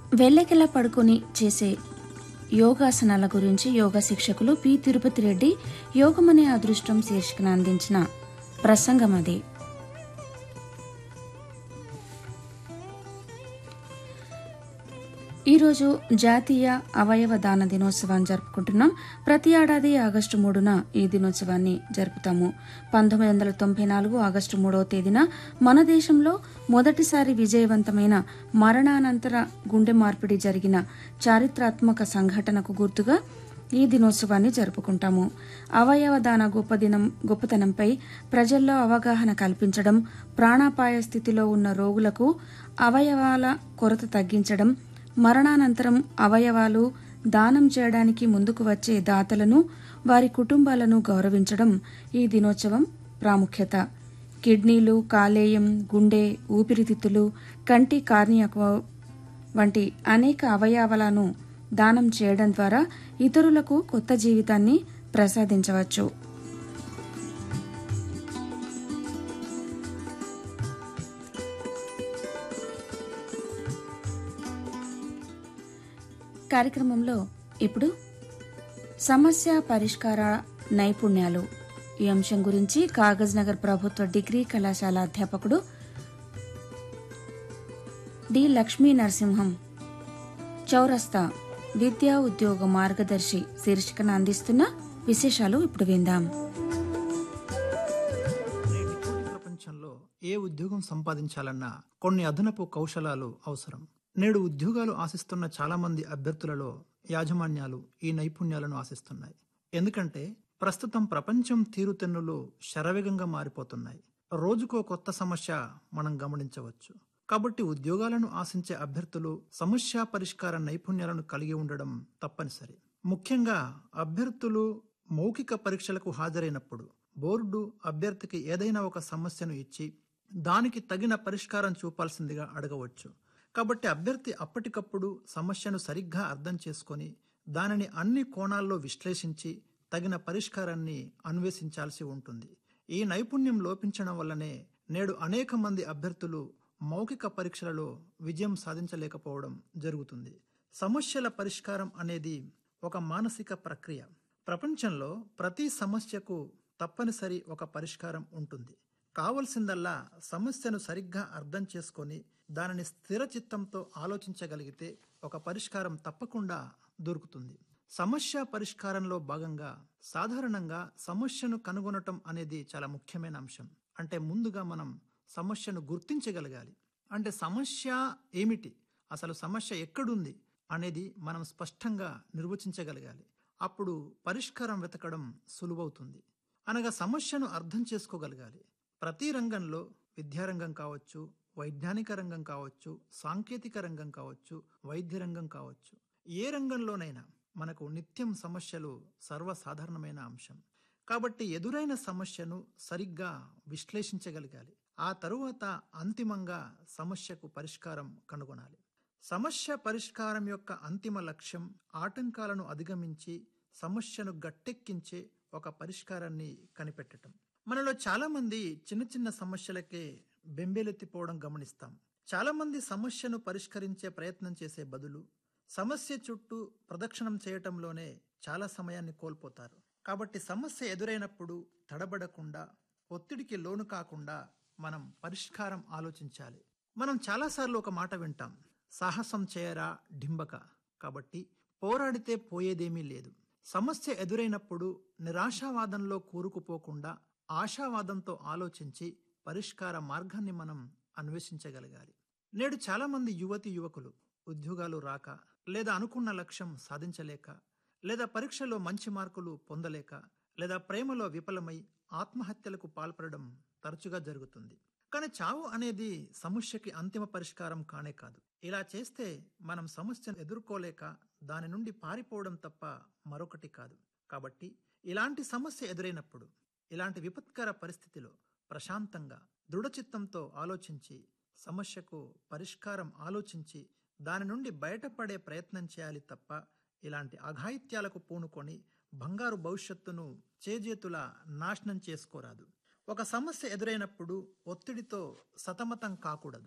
వెళ్ళకెలా పడుకొని చేసే యోగాసనాల గురించి యోగా శిక్షకులు పి తిరుపతి రెడ్డి యోగమనే అదృష్టం శీర్షికన అందించిన ప్రసంగం అది ఈరోజు జాతీయ అవయవ దాన దినోత్సవాన్ని జరుపుకుంటున్నాం ప్రతి ఏడాది ఆగస్టు మూడున ఈ దినోత్సవాన్ని జరుపుతాము పంతొమ్మిది వందల తొంభై నాలుగు ఆగస్టు మూడవ తేదీన మన దేశంలో మొదటిసారి విజయవంతమైన మరణానంతర గుండె మార్పిడి జరిగిన చారిత్రాత్మక సంఘటనకు గుర్తుగా ఈ దినోత్సవాన్ని జరుపుకుంటాము అవయవ దాన గొప్పదినం గొప్పతనంపై ప్రజల్లో అవగాహన కల్పించడం ప్రాణాపాయ స్థితిలో ఉన్న రోగులకు అవయవాల కొరత తగ్గించడం మరణానంతరం అవయవాలు దానం చేయడానికి ముందుకు వచ్చే దాతలను వారి కుటుంబాలను గౌరవించడం ఈ దినోత్సవం ప్రాముఖ్యత కిడ్నీలు కాలేయం గుండె ఊపిరితిత్తులు కంటి కార్నియకు వంటి అనేక అవయవాలను దానం చేయడం ద్వారా ఇతరులకు కొత్త జీవితాన్ని ప్రసాదించవచ్చు కార్యక్రమంలో ఇప్పుడు సమస్య పరిష్కార నైపుణ్యాలు ఈ అంశం గురించి కాగజ్ నగర్ ప్రభుత్వ డిగ్రీ కళాశాల అధ్యాపకుడు డి లక్ష్మీ నరసింహం చౌరస్తా విద్యా ఉద్యోగ మార్గదర్శి శీర్షికన అందిస్తున్న విశేషాలు ఇప్పుడు విందాం నేటి పోటీ ప్రపంచంలో ఏ ఉద్యోగం సంపాదించాలన్నా కొన్ని అదనపు కౌశలాలు అవసరం నేడు ఉద్యోగాలు ఆశిస్తున్న చాలా మంది అభ్యర్థులలో యాజమాన్యాలు ఈ నైపుణ్యాలను ఆశిస్తున్నాయి ఎందుకంటే ప్రస్తుతం ప్రపంచం తీరుతెన్నులు శరవేగంగా మారిపోతున్నాయి రోజుకో కొత్త సమస్య మనం గమనించవచ్చు కాబట్టి ఉద్యోగాలను ఆశించే అభ్యర్థులు సమస్య పరిష్కార నైపుణ్యాలను కలిగి ఉండడం తప్పనిసరి ముఖ్యంగా అభ్యర్థులు మౌఖిక పరీక్షలకు హాజరైనప్పుడు బోర్డు అభ్యర్థికి ఏదైనా ఒక సమస్యను ఇచ్చి దానికి తగిన పరిష్కారం చూపాల్సిందిగా అడగవచ్చు కాబట్టి అభ్యర్థి అప్పటికప్పుడు సమస్యను సరిగ్గా అర్థం చేసుకొని దానిని అన్ని కోణాల్లో విశ్లేషించి తగిన పరిష్కారాన్ని అన్వేషించాల్సి ఉంటుంది ఈ నైపుణ్యం లోపించడం వల్లనే నేడు అనేక మంది అభ్యర్థులు మౌఖిక పరీక్షలలో విజయం సాధించలేకపోవడం జరుగుతుంది సమస్యల పరిష్కారం అనేది ఒక మానసిక ప్రక్రియ ప్రపంచంలో ప్రతి సమస్యకు తప్పనిసరి ఒక పరిష్కారం ఉంటుంది కావలసిందల్లా సమస్యను సరిగ్గా అర్థం చేసుకొని దానిని స్థిర చిత్తంతో ఆలోచించగలిగితే ఒక పరిష్కారం తప్పకుండా దొరుకుతుంది సమస్య పరిష్కారంలో భాగంగా సాధారణంగా సమస్యను కనుగొనటం అనేది చాలా ముఖ్యమైన అంశం అంటే ముందుగా మనం సమస్యను గుర్తించగలగాలి అంటే సమస్య ఏమిటి అసలు సమస్య ఎక్కడుంది అనేది మనం స్పష్టంగా నిర్వచించగలగాలి అప్పుడు పరిష్కారం వెతకడం సులువవుతుంది అనగా సమస్యను అర్థం చేసుకోగలగాలి ప్రతి రంగంలో విద్యారంగం కావచ్చు వైజ్ఞానిక రంగం కావచ్చు సాంకేతిక రంగం కావచ్చు వైద్య రంగం కావచ్చు ఏ రంగంలోనైనా మనకు నిత్యం సమస్యలు సర్వసాధారణమైన అంశం కాబట్టి ఎదురైన సమస్యను సరిగ్గా విశ్లేషించగలగాలి ఆ తరువాత అంతిమంగా సమస్యకు పరిష్కారం కనుగొనాలి సమస్య పరిష్కారం యొక్క అంతిమ లక్ష్యం ఆటంకాలను అధిగమించి సమస్యను గట్టెక్కించే ఒక పరిష్కారాన్ని కనిపెట్టడం మనలో చాలా మంది చిన్న చిన్న సమస్యలకే బెంబేలెత్తిపోవడం గమనిస్తాం చాలా మంది సమస్యను పరిష్కరించే ప్రయత్నం చేసే బదులు సమస్య చుట్టూ ప్రదక్షిణం చేయటంలోనే చాలా సమయాన్ని కోల్పోతారు కాబట్టి సమస్య ఎదురైనప్పుడు తడబడకుండా ఒత్తిడికి లోను కాకుండా మనం పరిష్కారం ఆలోచించాలి మనం చాలాసార్లు ఒక మాట వింటాం సాహసం చేయరా డింబక కాబట్టి పోరాడితే పోయేదేమీ లేదు సమస్య ఎదురైనప్పుడు నిరాశావాదంలో కూరుకుపోకుండా ఆశావాదంతో ఆలోచించి పరిష్కార మార్గాన్ని మనం అన్వేషించగలగాలి నేడు చాలా మంది యువతి యువకులు ఉద్యోగాలు రాక లేదా అనుకున్న లక్ష్యం సాధించలేక లేదా పరీక్షలో మంచి మార్కులు పొందలేక లేదా ప్రేమలో విఫలమై ఆత్మహత్యలకు పాల్పడడం తరచుగా జరుగుతుంది కానీ చావు అనేది సమస్యకి అంతిమ పరిష్కారం కానే కాదు ఇలా చేస్తే మనం సమస్యను ఎదుర్కోలేక దాని నుండి పారిపోవడం తప్ప మరొకటి కాదు కాబట్టి ఇలాంటి సమస్య ఎదురైనప్పుడు ఇలాంటి విపత్కర పరిస్థితిలో ప్రశాంతంగా దృఢచిత్తంతో ఆలోచించి సమస్యకు పరిష్కారం ఆలోచించి దాని నుండి బయటపడే ప్రయత్నం చేయాలి తప్ప ఇలాంటి అఘాయిత్యాలకు పూనుకొని బంగారు భవిష్యత్తును చేజేతుల నాశనం చేసుకోరాదు ఒక సమస్య ఎదురైనప్పుడు ఒత్తిడితో సతమతం కాకూడదు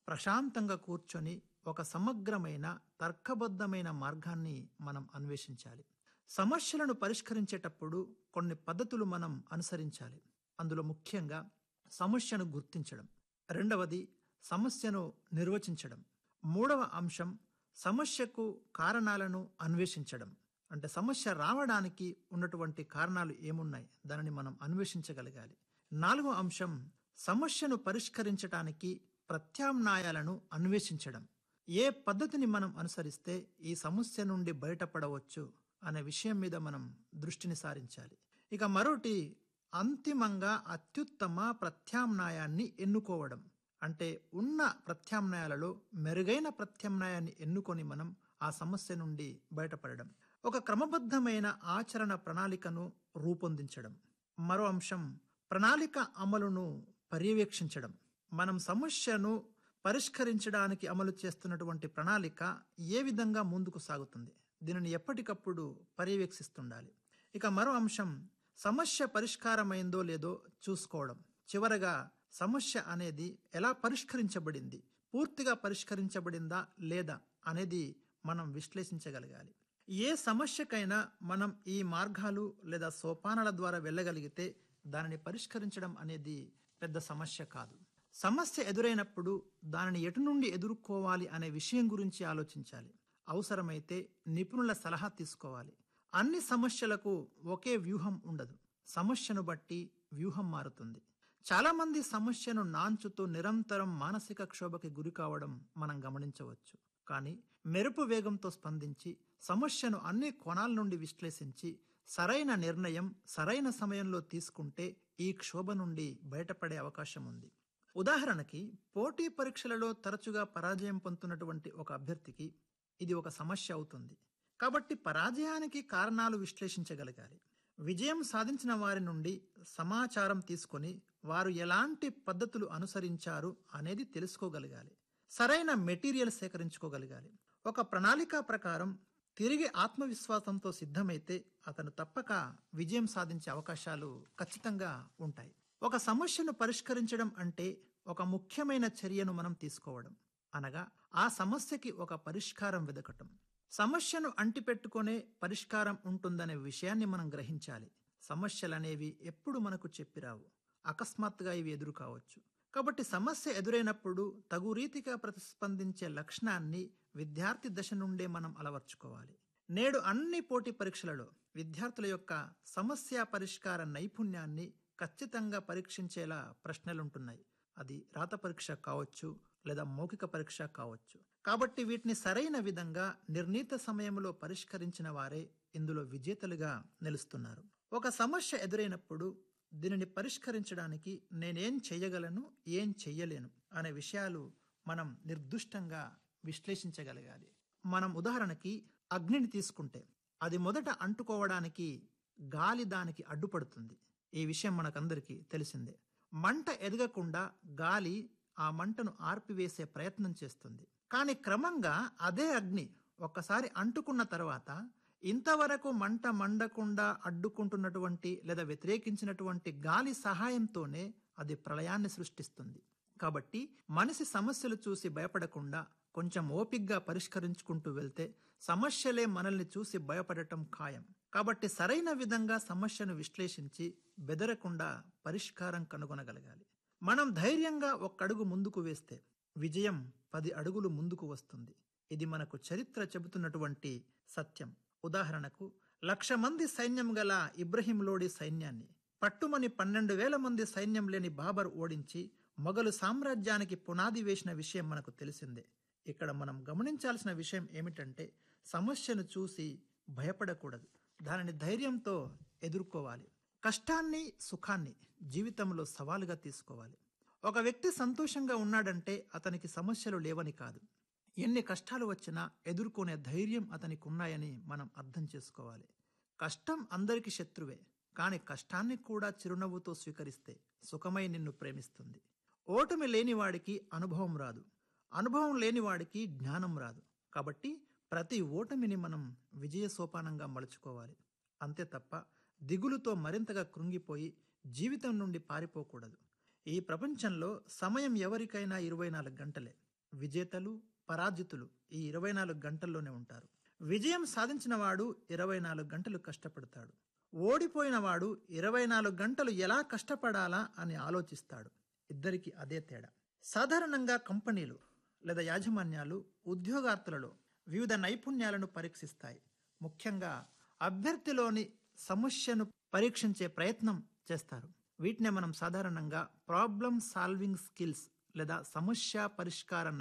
ప్రశాంతంగా కూర్చొని ఒక సమగ్రమైన తర్కబద్ధమైన మార్గాన్ని మనం అన్వేషించాలి సమస్యలను పరిష్కరించేటప్పుడు కొన్ని పద్ధతులు మనం అనుసరించాలి అందులో ముఖ్యంగా సమస్యను గుర్తించడం రెండవది సమస్యను నిర్వచించడం మూడవ అంశం సమస్యకు కారణాలను అన్వేషించడం అంటే సమస్య రావడానికి ఉన్నటువంటి కారణాలు ఏమున్నాయి దానిని మనం అన్వేషించగలగాలి నాలుగో అంశం సమస్యను పరిష్కరించడానికి ప్రత్యామ్నాయాలను అన్వేషించడం ఏ పద్ధతిని మనం అనుసరిస్తే ఈ సమస్య నుండి బయటపడవచ్చు అనే విషయం మీద మనం దృష్టిని సారించాలి ఇక మరోటి అంతిమంగా అత్యుత్తమ ప్రత్యామ్నాయాన్ని ఎన్నుకోవడం అంటే ఉన్న ప్రత్యామ్నాయాలలో మెరుగైన ప్రత్యామ్నాయాన్ని ఎన్నుకొని మనం ఆ సమస్య నుండి బయటపడడం ఒక క్రమబద్ధమైన ఆచరణ ప్రణాళికను రూపొందించడం మరో అంశం ప్రణాళిక అమలును పర్యవేక్షించడం మనం సమస్యను పరిష్కరించడానికి అమలు చేస్తున్నటువంటి ప్రణాళిక ఏ విధంగా ముందుకు సాగుతుంది దీనిని ఎప్పటికప్పుడు పర్యవేక్షిస్తుండాలి ఇక మరో అంశం సమస్య పరిష్కారమైందో లేదో చూసుకోవడం చివరగా సమస్య అనేది ఎలా పరిష్కరించబడింది పూర్తిగా పరిష్కరించబడిందా లేదా అనేది మనం విశ్లేషించగలగాలి ఏ సమస్యకైనా మనం ఈ మార్గాలు లేదా సోపానాల ద్వారా వెళ్ళగలిగితే దానిని పరిష్కరించడం అనేది పెద్ద సమస్య కాదు సమస్య ఎదురైనప్పుడు దానిని ఎటు నుండి ఎదుర్కోవాలి అనే విషయం గురించి ఆలోచించాలి అవసరమైతే నిపుణుల సలహా తీసుకోవాలి అన్ని సమస్యలకు ఒకే వ్యూహం ఉండదు సమస్యను బట్టి వ్యూహం మారుతుంది చాలా మంది సమస్యను నాంచుతూ నిరంతరం మానసిక క్షోభకి గురి కావడం మనం గమనించవచ్చు కానీ మెరుపు వేగంతో స్పందించి సమస్యను అన్ని కోణాల నుండి విశ్లేషించి సరైన నిర్ణయం సరైన సమయంలో తీసుకుంటే ఈ క్షోభ నుండి బయటపడే అవకాశం ఉంది ఉదాహరణకి పోటీ పరీక్షలలో తరచుగా పరాజయం పొందుతున్నటువంటి ఒక అభ్యర్థికి ఇది ఒక సమస్య అవుతుంది కాబట్టి పరాజయానికి కారణాలు విశ్లేషించగలగాలి విజయం సాధించిన వారి నుండి సమాచారం తీసుకొని వారు ఎలాంటి పద్ధతులు అనుసరించారు అనేది తెలుసుకోగలగాలి సరైన మెటీరియల్ సేకరించుకోగలగాలి ఒక ప్రణాళిక ప్రకారం తిరిగి ఆత్మవిశ్వాసంతో సిద్ధమైతే అతను తప్పక విజయం సాధించే అవకాశాలు ఖచ్చితంగా ఉంటాయి ఒక సమస్యను పరిష్కరించడం అంటే ఒక ముఖ్యమైన చర్యను మనం తీసుకోవడం అనగా ఆ సమస్యకి ఒక పరిష్కారం వెదకటం సమస్యను అంటిపెట్టుకునే పరిష్కారం ఉంటుందనే విషయాన్ని మనం గ్రహించాలి సమస్యలనేవి ఎప్పుడు మనకు చెప్పిరావు అకస్మాత్తుగా ఇవి ఎదురు కావచ్చు కాబట్టి సమస్య ఎదురైనప్పుడు తగు రీతిగా ప్రతిస్పందించే లక్షణాన్ని విద్యార్థి దశ నుండే మనం అలవర్చుకోవాలి నేడు అన్ని పోటీ పరీక్షలలో విద్యార్థుల యొక్క సమస్య పరిష్కార నైపుణ్యాన్ని ఖచ్చితంగా పరీక్షించేలా ప్రశ్నలుంటున్నాయి అది రాత పరీక్ష కావచ్చు లేదా మౌఖిక పరీక్ష కావచ్చు కాబట్టి వీటిని సరైన విధంగా నిర్ణీత సమయంలో పరిష్కరించిన వారే ఇందులో విజేతలుగా నిలుస్తున్నారు ఒక సమస్య ఎదురైనప్పుడు దీనిని పరిష్కరించడానికి నేనేం చెయ్యగలను ఏం చెయ్యలేను అనే విషయాలు మనం నిర్దుష్టంగా విశ్లేషించగలగాలి మనం ఉదాహరణకి అగ్నిని తీసుకుంటే అది మొదట అంటుకోవడానికి గాలి దానికి అడ్డుపడుతుంది ఈ విషయం మనకందరికీ తెలిసిందే మంట ఎదగకుండా గాలి ఆ మంటను ఆర్పివేసే ప్రయత్నం చేస్తుంది కానీ క్రమంగా అదే అగ్ని ఒక్కసారి అంటుకున్న తర్వాత ఇంతవరకు మంట మండకుండా అడ్డుకుంటున్నటువంటి లేదా వ్యతిరేకించినటువంటి గాలి సహాయంతోనే అది ప్రళయాన్ని సృష్టిస్తుంది కాబట్టి మనిషి సమస్యలు చూసి భయపడకుండా కొంచెం ఓపిగ్గా పరిష్కరించుకుంటూ వెళ్తే సమస్యలే మనల్ని చూసి భయపడటం ఖాయం కాబట్టి సరైన విధంగా సమస్యను విశ్లేషించి బెదరకుండా పరిష్కారం కనుగొనగలగాలి మనం ధైర్యంగా ఒక్కడుగు ముందుకు వేస్తే విజయం పది అడుగులు ముందుకు వస్తుంది ఇది మనకు చరిత్ర చెబుతున్నటువంటి సత్యం ఉదాహరణకు లక్ష మంది సైన్యం గల ఇబ్రహీం లోడి సైన్యాన్ని పట్టుమని పన్నెండు వేల మంది సైన్యం లేని బాబర్ ఓడించి మొఘలు సామ్రాజ్యానికి పునాది వేసిన విషయం మనకు తెలిసిందే ఇక్కడ మనం గమనించాల్సిన విషయం ఏమిటంటే సమస్యను చూసి భయపడకూడదు దానిని ధైర్యంతో ఎదుర్కోవాలి కష్టాన్ని సుఖాన్ని జీవితంలో సవాలుగా తీసుకోవాలి ఒక వ్యక్తి సంతోషంగా ఉన్నాడంటే అతనికి సమస్యలు లేవని కాదు ఎన్ని కష్టాలు వచ్చినా ఎదుర్కొనే ధైర్యం అతనికి ఉన్నాయని మనం అర్థం చేసుకోవాలి కష్టం అందరికి శత్రువే కానీ కష్టాన్ని కూడా చిరునవ్వుతో స్వీకరిస్తే సుఖమై నిన్ను ప్రేమిస్తుంది ఓటమి లేనివాడికి అనుభవం రాదు అనుభవం లేనివాడికి జ్ఞానం రాదు కాబట్టి ప్రతి ఓటమిని మనం విజయ సోపానంగా మలుచుకోవాలి అంతే తప్ప దిగులుతో మరింతగా కృంగిపోయి జీవితం నుండి పారిపోకూడదు ఈ ప్రపంచంలో సమయం ఎవరికైనా ఇరవై నాలుగు గంటలే విజేతలు పరాజితులు ఈ ఇరవై నాలుగు గంటల్లోనే ఉంటారు విజయం సాధించిన వాడు ఇరవై నాలుగు గంటలు కష్టపడతాడు ఓడిపోయిన వాడు ఇరవై నాలుగు గంటలు ఎలా కష్టపడాలా అని ఆలోచిస్తాడు ఇద్దరికి అదే తేడా సాధారణంగా కంపెనీలు లేదా యాజమాన్యాలు ఉద్యోగార్థులలో వివిధ నైపుణ్యాలను పరీక్షిస్తాయి ముఖ్యంగా అభ్యర్థిలోని సమస్యను పరీక్షించే ప్రయత్నం చేస్తారు వీటినే మనం సాధారణంగా ప్రాబ్లం సాల్వింగ్ స్కిల్స్ లేదా సమస్య పరిష్కార